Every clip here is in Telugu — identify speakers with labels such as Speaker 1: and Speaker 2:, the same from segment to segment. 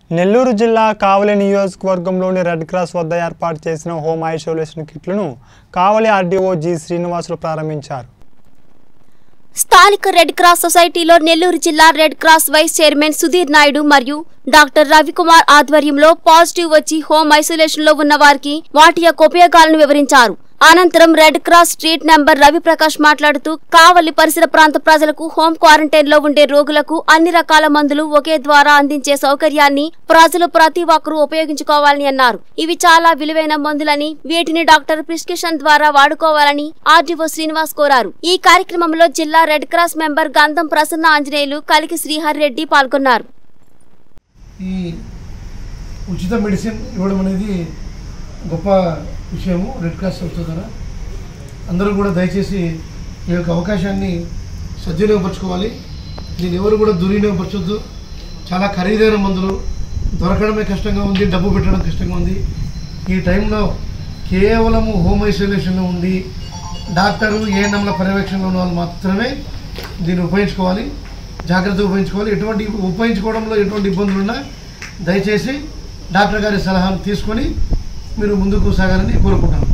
Speaker 1: నెల్లూరు జిల్లా కావలి నియోజకవర్గంలోని రెడ్ క్రాస్ వద్ద ఏర్పాటు చేసిన హోమ్ ఐసోలేషన్ కిట్లను కావలి ఆర్డీఓ జి శ్రీనివాసులు ప్రారంభించారు
Speaker 2: స్థానిక రెడ్ క్రాస్ సొసైటీలో నెల్లూరు జిల్లా red cross vice chairman Sudheer Naidu మరియు డాక్టర్ రవికుమార్ ఆధ్వర్యంలో పాజిటివ్ వచ్చి హోమ్ ఐసోలేషన్ లో ఉన్న వారికి వాటి యొక్క ఉపయోగాలను వివరించారు అనంతరం red cross street number Raviprakash మాట్లాడుతూ కావలి పరిసర ప్రాంత ప్రజలకు హోమ్ క్వారంటైన్ లో ఉండే రోగులకు అన్ని రకాల మందులు ఒకే ద్వారా అందించే సౌకర్యాన్ని ప్రజలు ప్రతి ఒక్కరూ ఉపయోగించుకోవాలని అన్నారు ఇవి చాలా విలువైన మందులని వీటిని డాక్టర్ ప్రిస్క్రిప్షన్ ద్వారా వాడుకోవాలని ఆర్డీఓ శ్రీనివాస్ కోరారు ఈ కార్యక్రమంలో జిల్లా రెడ్ క్రాస్ మెంబర్ గంధం ప్రసన్న ఆంజనేయులు కలికి శ్రీహర్ రెడ్డి పాల్గొన్నారు
Speaker 3: ఈ ఉచిత మెడిసిన్ ఇవ్వడం అనేది గొప్ప విషయము రెడ్ క్రాస్ సంస్థ ద్వారా అందరూ కూడా దయచేసి ఈ యొక్క అవకాశాన్ని సద్వినియోగపరచుకోవాలి దీన్ని ఎవరు కూడా దుర్వినియోగపరచొద్దు చాలా ఖరీదైన మందులు దొరకడమే కష్టంగా ఉంది డబ్బు పెట్టడం కష్టంగా ఉంది ఈ టైంలో కేవలము హోమ్ ఐసోలేషన్లో ఉండి డాక్టరు ఏఎన్ఎంల పర్యవేక్షణలో ఉన్న వాళ్ళు మాత్రమే దీన్ని ఉపయోగించుకోవాలి జాగ్రత్తగా ఉపయోగించుకోవాలి ఎటువంటి ఉపయోగించుకోవడంలో ఎటువంటి ఇబ్బందులు ఉన్నా దయచేసి డాక్టర్ గారి సలహాను తీసుకొని మీరు ముందుకు సాగాలని కోరుకుంటాను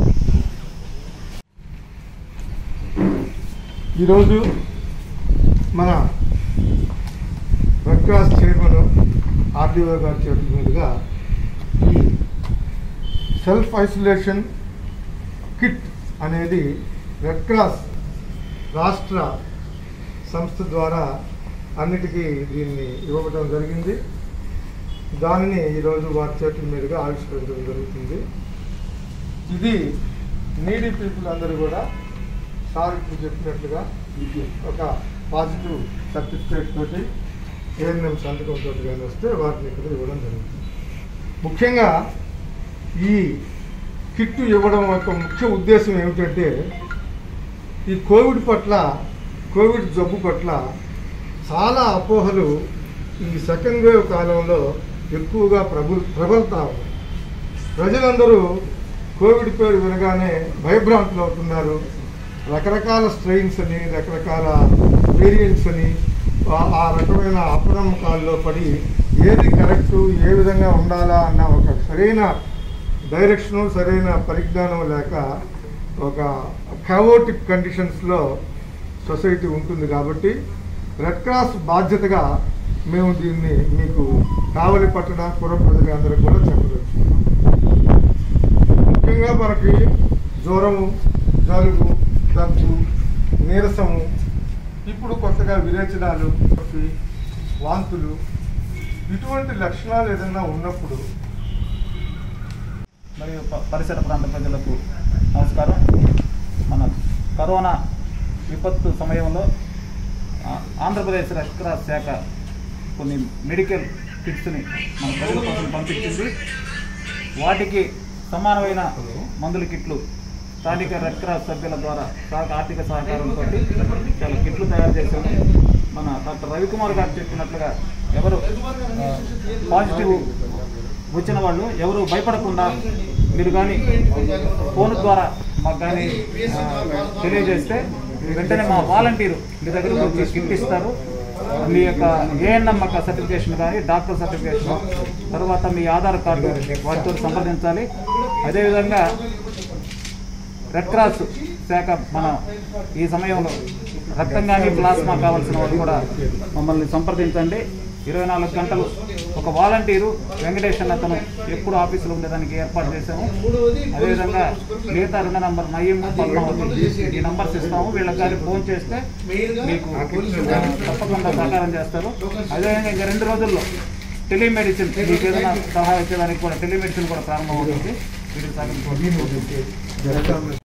Speaker 4: ఈరోజు మన రెడ్ క్రాస్ చైర్మన్ ఆర్డీఓ గారి చేతుల మీదుగా ఈ సెల్ఫ్ ఐసోలేషన్ కిట్ అనేది రెడ్ క్రాస్ రాష్ట్ర సంస్థ ద్వారా అన్నిటికీ దీన్ని ఇవ్వడం జరిగింది దానిని ఈరోజు వారి చేతుల మీదుగా ఆవిష్కరించడం జరుగుతుంది ఇది నీడీ పీపుల్ అందరూ కూడా సార్ ఇప్పుడు చెప్పినట్లుగా ఒక పాజిటివ్ సర్టిఫికేట్ తోటి ఏఎన్ఎం సంతకంతో కానీ వస్తే వాటిని ఇక్కడ ఇవ్వడం జరుగుతుంది ముఖ్యంగా ఈ కిట్ ఇవ్వడం యొక్క ముఖ్య ఉద్దేశం ఏమిటంటే ఈ కోవిడ్ పట్ల కోవిడ్ జబ్బు పట్ల చాలా అపోహలు ఈ సెకండ్ వేవ్ కాలంలో ఎక్కువగా ప్రభు ప్రబలుతా ఉన్నాయి ప్రజలందరూ కోవిడ్ పేరు వినగానే భయభ్రాంతులు అవుతున్నారు రకరకాల స్ట్రెయిన్స్ అని రకరకాల వేరియంట్స్ అని ఆ- ఆ రకమైన అపనమ్మకాల్లో పడి ఏది కరెక్టు ఏ విధంగా ఉండాలా అన్న ఒక సరైన డైరెక్షను సరైన పరిజ్ఞానం లేక ఒక కవోటిక్ కండిషన్స్లో సొసైటీ ఉంటుంది కాబట్టి రెడ్ క్రాస్ బాధ్యతగా మేము దీన్ని మీకు కావలి పట్టణ పుర ప్రజలందరికీ కూడా చెప్పదలుచుకున్నాం ముఖ్యంగా మనకి జ్వరము జలుబు దగ్గు నీరసము ఇప్పుడు కొత్తగా విరేచనాలు నొప్పి, వాంతులు ఇటువంటి లక్షణాలు ఏదైనా ఉన్నప్పుడు
Speaker 5: మరియు ప- పరిసర ప్రాంత ప్రజలకు నమస్కారం మన కరోనా విపత్తు సమయంలో ఆ, ఆంధ్రప్రదేశ్ రెడ్ క్రాస్ శాఖ కొన్ని మెడికల్ కిట్స్ని మన ప్రజల కోసం పంపించింది వాటికి సమానమైన మందుల కిట్లు స్థానిక రెడ్ క్రాస్ సభ్యుల ద్వారా సహ ఆర్థిక సహకారంతో చాలా కిట్లు తయారు చేశాము మన డాక్టర్ రవికుమార్ గారు చెప్పినట్లుగా ఎవరు ఆ, పాజిటివ్ వచ్చిన వాళ్ళు ఎవరు భయపడకుండా మీరు కానీ ఫోన్ ద్వారా మాకు కానీ ఆ, తెలియజేస్తే వెంటనే మా వాలంటీరు మీ దగ్గరకు వచ్చి కిట్ ఇస్తారు మీ యొక్క ఏఎన్ఎంఎక్క సర్టిఫికేషన్ కానీ డాక్టర్ సర్టిఫికేషన్ తర్వాత మీ ఆధార్ కార్డు వాటితో సంప్రదించాలి అదేవిధంగా రెడ్ క్రాస్ శాఖ మన ఈ సమయంలో రక్తం కానీ ప్లాస్మా కావాల్సిన వాళ్ళు కూడా మమ్మల్ని సంప్రదించండి ఇరవై నాలుగు గంటలు ఒక వాలంటీరు వెంకటేష్ అన్న అతను ఎప్పుడు ఆఫీసులో ఉండేదానికి ఏర్పాటు చేశాము అదేవిధంగా మిగతా రెండు నంబర్ నయ్యము పద్మావతి ఈ నంబర్స్ ఇస్తాము వీళ్ళకి కానీ ఫోన్ చేస్తే మీకు ఆ, తప్పకుండా సహకారం చేస్తారు అదేవిధంగా ఇంకా రెండు రోజుల్లో టెలిమెడిసిన్ మీకు ఏదైనా సలహా ఇచ్చేదానికి కూడా టెలిమెడిసిన్ కూడా ప్రారంభమవుతుంది వీటికి సహకరించుకోండి